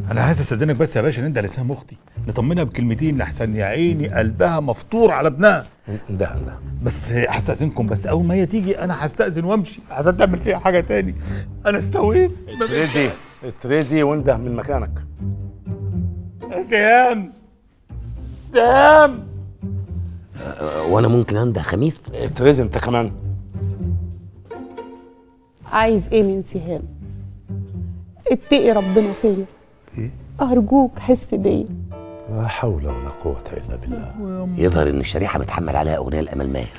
انا عايز استاذنك بس يا باشا ننده لسان اختي نطمنها بكلمتين لحسن يا عيني قلبها مفطور على ابنها ده ده بس هستاذنكم بس اول ما هي تيجي انا هستاذن وامشي عايزة تعمل فيها حاجه تاني انا استويت اترزي اترزي وانده من مكانك يا سهام سهام وانا ممكن انده خميس اترزي انت كمان عايز ايه من سهام اتقي ربنا فيا ايه ارجوك حس بيا لا حول ولا قوة إلا بالله يظهر ان الشريحه متحمل عليها اغنيه لامل ماهر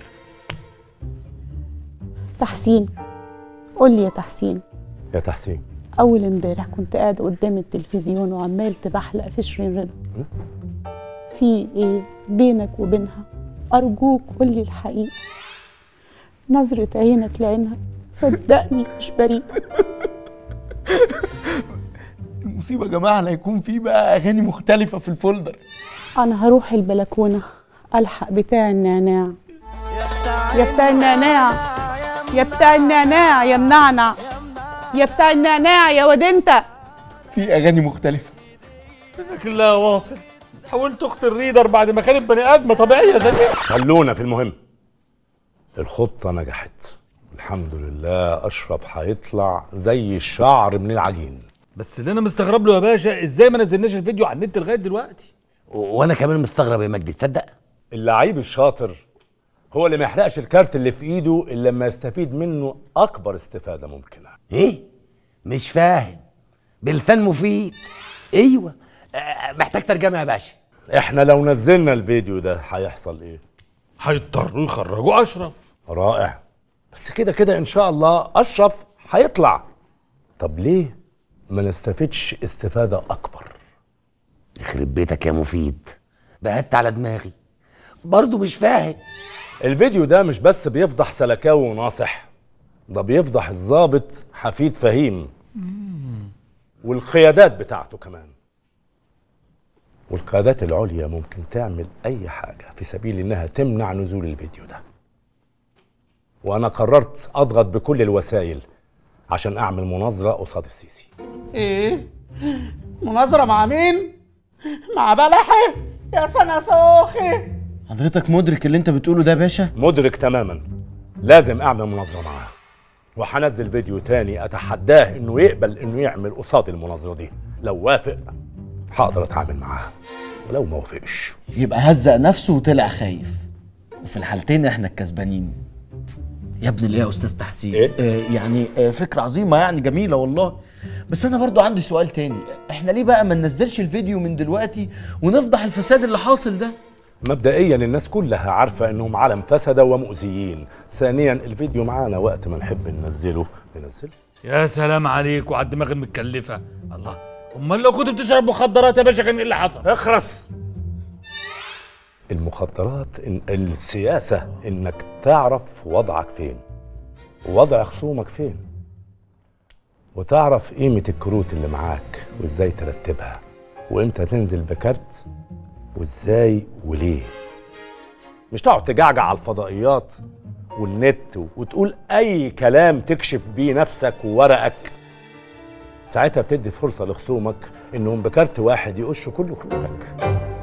تحسين قول لي يا تحسين يا تحسين اول امبارح كنت قاعد قدام التلفزيون وعمال تبحلق في شيرين رضا في ايه بينك وبينها ارجوك قول لي الحقيقه نظره عينك لعينها صدقني مش بريء المصيبه يا جماعه لا يكون في بقى اغاني مختلفه في الفولدر انا هروح البلكونه الحق بتاع النعناع يا بتاع النعناع يا بتاع النعناع يا منعنع يا بتاع النعناع يا واد انت في اغاني مختلفه كلها واصل حاولت اخت الريدر بعد ما كانت بني ادمه طبيعيه زي خلونا في المهم الخطة نجحت الحمد لله أشرف هيطلع زي الشعر من العجين بس اللي انا مستغرب له يا باشا ازاي ما نزلناش الفيديو على النت لغايه دلوقتي و- وانا كمان مستغرب يا مجدي تصدق اللعيب الشاطر هو اللي ما يحرقش الكارت اللي في ايده الا لما يستفيد منه اكبر استفاده ممكنه ايه مش فاهم بالفن مفيد ايوه آه، محتاج ترجمه يا باشا احنا لو نزلنا الفيديو ده هيحصل ايه هيضطروا يخرجوا اشرف رائع بس كده كده ان شاء الله اشرف هيطلع طب ليه ما نستفدش استفاده اكبر يخرب بيتك يا مفيد بهت على دماغي برضه مش فاهم الفيديو ده مش بس بيفضح سلكاوي وناصح ده بيفضح الضابط حفيد فهيم والقيادات بتاعته كمان والقيادات العليا ممكن تعمل اي حاجه في سبيل انها تمنع نزول الفيديو ده وانا قررت اضغط بكل الوسائل عشان اعمل مناظره قصاد السيسي ايه مناظره مع مين مع بلحي يا سنه سوخي حضرتك مدرك اللي انت بتقوله ده يا باشا مدرك تماما لازم اعمل مناظره معاه وهنزل فيديو تاني اتحداه انه يقبل انه يعمل قصاد المناظره دي لو وافق هقدر اتعامل معاه ولو ما وافقش يبقى هزق نفسه وطلع خايف وفي الحالتين احنا الكسبانين يا ابن الايه يا استاذ تحسين إيه؟ آه يعني آه فكره عظيمه يعني جميله والله بس انا برضو عندي سؤال تاني احنا ليه بقى ما ننزلش الفيديو من دلوقتي ونفضح الفساد اللي حاصل ده مبدئيا الناس كلها عارفه انهم عالم فسده ومؤذيين ثانيا الفيديو معانا وقت ما نحب ننزله ننزله يا سلام عليك وعلى الدماغ المتكلفه الله امال لو كنت بتشرب مخدرات يا باشا كان ايه اللي حصل اخرس المخدرات إن السياسه انك تعرف وضعك فين ووضع خصومك فين وتعرف قيمه الكروت اللي معاك وازاي ترتبها وامتى تنزل بكارت وازاي وليه مش تقعد تجعجع على الفضائيات والنت وتقول اي كلام تكشف بيه نفسك وورقك ساعتها بتدي فرصه لخصومك انهم بكارت واحد يقشوا كل كروتك